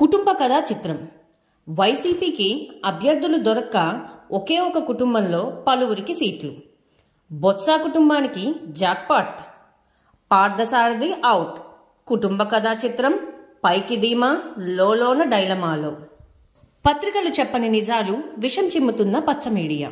కుటుంబ కథా చిత్రం వైసీపీకి అభ్యర్థులు దొరక్క ఒకే ఒక కుటుంబంలో పలువురికి సీట్లు బొత్స కుటుంబానికి జాక్పాట్ పార్థసారథి అవుట్ కుటుంబ కథా చిత్రం పైకి ధీమా లోలోన డైలమాలో పత్రికలు చెప్పని నిజాలు విషం చిమ్ముతున్న పచ్చ మీడియా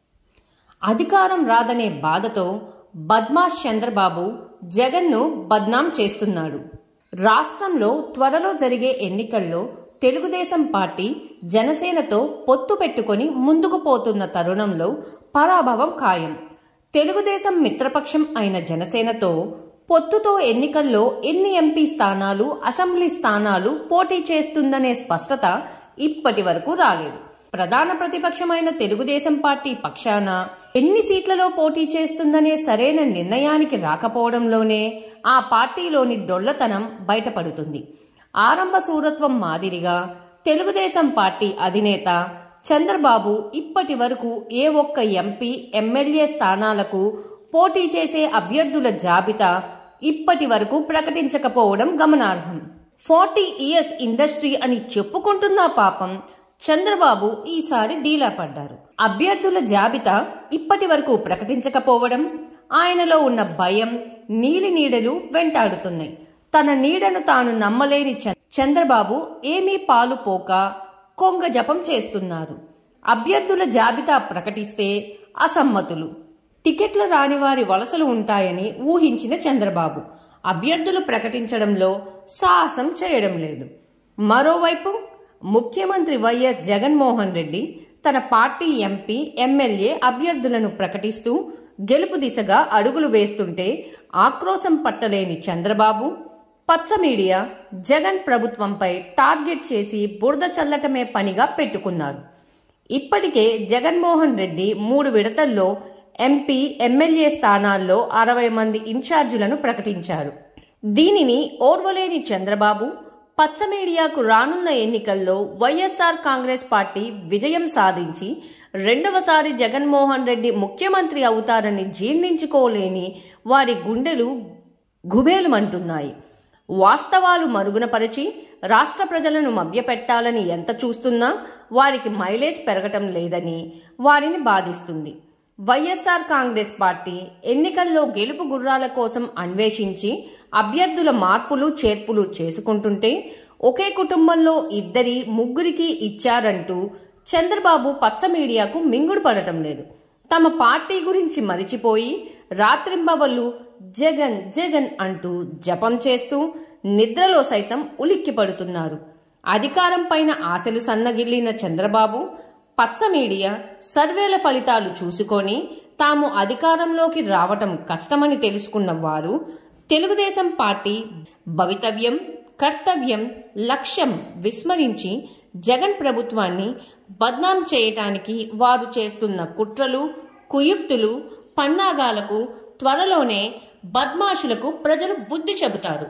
అధికారం రాదనే బాధతో బద్మాష్ చంద్రబాబు జగన్ను బద్నాం చేస్తున్నాడు రాష్ట్రంలో త్వరలో జరిగే ఎన్నికల్లో తెలుగుదేశం పార్టీ జనసేనతో పొత్తు పెట్టుకొని ముందుకు పోతున్న తరుణంలో పరాభవం ఖాయం తెలుగుదేశం మిత్రపక్షం అయిన జనసేనతో పొత్తుతో ఎన్నికల్లో ఎన్ని ఎంపీ స్థానాలు అసెంబ్లీ స్థానాలు పోటీ చేస్తుందనే స్పష్టత ఇప్పటి వరకు రాలేదు ప్రధాన ప్రతిపక్షమైన తెలుగుదేశం పార్టీ పక్షాన ఎన్ని సీట్లలో పోటీ చేస్తుందనే సరైన నిర్ణయానికి రాకపోవడంలోనే ఆ పార్టీలోని డొల్లతనం బయటపడుతుంది ఆరంభ సూరత్వం మాదిరిగా తెలుగుదేశం పార్టీ అధినేత చంద్రబాబు ఇప్పటి వరకు ఏ ఒక్క ఎంపీ ఎమ్మెల్యే స్థానాలకు పోటీ చేసే అభ్యర్థుల జాబితా ఇప్పటి వరకు ప్రకటించకపోవడం గమనార్హం ఫార్టీ ఇయర్స్ ఇండస్ట్రీ అని చెప్పుకుంటున్న పాపం చంద్రబాబు ఈసారి డీలా పడ్డారు అభ్యర్థుల జాబితా ఇప్పటి వరకు ప్రకటించకపోవడం ఆయనలో ఉన్న భయం నీలి నీడలు వెంటాడుతున్నాయి తన నీడను తాను నమ్మలేని చ- చంద్రబాబు ఏమీ పాలు పోక కొంగ జపం చేస్తున్నారు అభ్యర్థుల జాబితా ప్రకటిస్తే అసమ్మతులు టికెట్లు రాని వారి వలసలు ఉంటాయని ఊహించిన చంద్రబాబు అభ్యర్థులు ప్రకటించడంలో సాహసం చేయడం లేదు మరోవైపు ముఖ్యమంత్రి వైఎస్ జగన్మోహన్ రెడ్డి తన పార్టీ ఎంపీ ఎమ్మెల్యే అభ్యర్థులను ప్రకటిస్తూ గెలుపు దిశగా అడుగులు వేస్తుంటే ఆక్రోశం పట్టలేని చంద్రబాబు పచ్చ మీడియా జగన్ ప్రభుత్వంపై టార్గెట్ చేసి బురద చల్లటమే పనిగా పెట్టుకున్నారు ఇప్పటికే జగన్మోహన్ రెడ్డి మూడు విడతల్లో ఎంపీ ఎమ్మెల్యే స్థానాల్లో అరవై మంది ఇన్ఛార్జీలను ప్రకటించారు దీనిని ఓర్వలేని చంద్రబాబు పచ్చ మీడియాకు రానున్న ఎన్నికల్లో వైఎస్ఆర్ కాంగ్రెస్ పార్టీ విజయం సాధించి రెండవసారి జగన్మోహన్ రెడ్డి ముఖ్యమంత్రి అవుతారని జీర్ణించుకోలేని వారి గుండెలు గుబేలుమంటున్నాయి వాస్తవాలు మరుగునపరిచి రాష్ట్ర ప్రజలను మభ్యపెట్టాలని ఎంత చూస్తున్నా వారికి మైలేజ్ పెరగటం లేదని వారిని బాధిస్తుంది వైఎస్ఆర్ కాంగ్రెస్ పార్టీ ఎన్నికల్లో గెలుపు గుర్రాల కోసం అన్వేషించి అభ్యర్థుల మార్పులు చేర్పులు చేసుకుంటుంటే ఒకే కుటుంబంలో ఇద్దరి ముగ్గురికి ఇచ్చారంటూ చంద్రబాబు పచ్చ మీడియాకు మింగుడు పడటం లేదు తమ పార్టీ గురించి మరిచిపోయి రాత్రింబవళ్ళు జగన్ జగన్ అంటూ జపం చేస్తూ నిద్రలో సైతం ఉలిక్కి పడుతున్నారు అధికారం పైన ఆశలు సన్నగిల్లిన చంద్రబాబు పచ్చ మీడియా సర్వేల ఫలితాలు చూసుకొని తాము అధికారంలోకి రావటం కష్టమని తెలుసుకున్న వారు తెలుగుదేశం పార్టీ భవితవ్యం కర్తవ్యం లక్ష్యం విస్మరించి జగన్ ప్రభుత్వాన్ని బద్నాం చేయటానికి వారు చేస్తున్న కుట్రలు కుయుక్తులు పన్నాగాలకు త్వరలోనే బద్మాషులకు ప్రజలు బుద్ధి చెబుతారు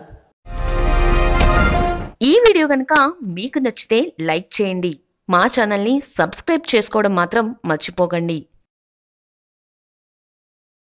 ఈ వీడియో కనుక మీకు నచ్చితే లైక్ చేయండి మా ఛానల్ని సబ్స్క్రైబ్ చేసుకోవడం మాత్రం మర్చిపోకండి